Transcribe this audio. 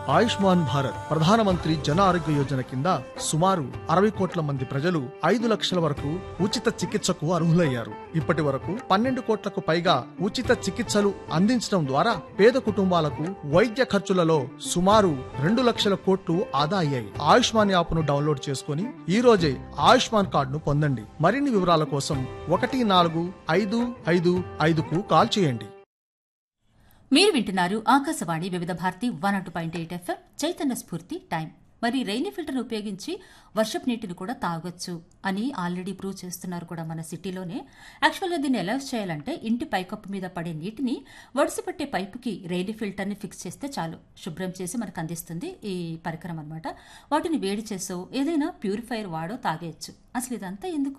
ఆయుష్మాన్ భారత్ ప్రధానమంత్రి జన ఆరోగ్య యోజన కింద సుమారు అరవై కోట్ల మంది ప్రజలు ఐదు లక్షల వరకు ఉచిత చికిత్సకు అర్హులయ్యారు ఇప్పటి వరకు పన్నెండు కోట్లకు పైగా ఉచిత చికిత్సలు అందించడం ద్వారా పేద కుటుంబాలకు వైద్య ఖర్చులలో సుమారు రెండు లక్షల కోట్లు ఆదా అయ్యాయి ఆయుష్మాన్ యాప్ను డౌన్లోడ్ చేసుకుని ఈ రోజే ఆయుష్మాన్ కార్డును పొందండి మరిన్ని వివరాల కోసం ఒకటి నాలుగు ఐదు ఐదు ఐదుకు కాల్ చేయండి మీరు వింటున్నారు ఆకాశవాణి వివిధ భారతి వన్ అటు పాయింట్ ఎయిట్ ఎఫ్ఎం చైతన్య స్ఫూర్తి టైం మరి రెయినీ ఫిల్టర్ ఉపయోగించి వర్షపు నీటిని కూడా తాగొచ్చు అని ఆల్రెడీ ప్రూవ్ చేస్తున్నారు కూడా మన సిటీలోనే యాక్చువల్గా దీన్ని ఎలా చేయాలంటే ఇంటి పైకప్పు మీద పడే నీటిని వడిసిపట్టే పైపుకి రెయినీ ఫిల్టర్ని ఫిక్స్ చేస్తే చాలు శుభ్రం చేసి మనకు అందిస్తుంది ఈ పరికరం అనమాట వాటిని వేడి చేసో ఏదైనా ప్యూరిఫైర్ వాడో తాగేయచ్చు అసలు ఇదంతా ఎందుకు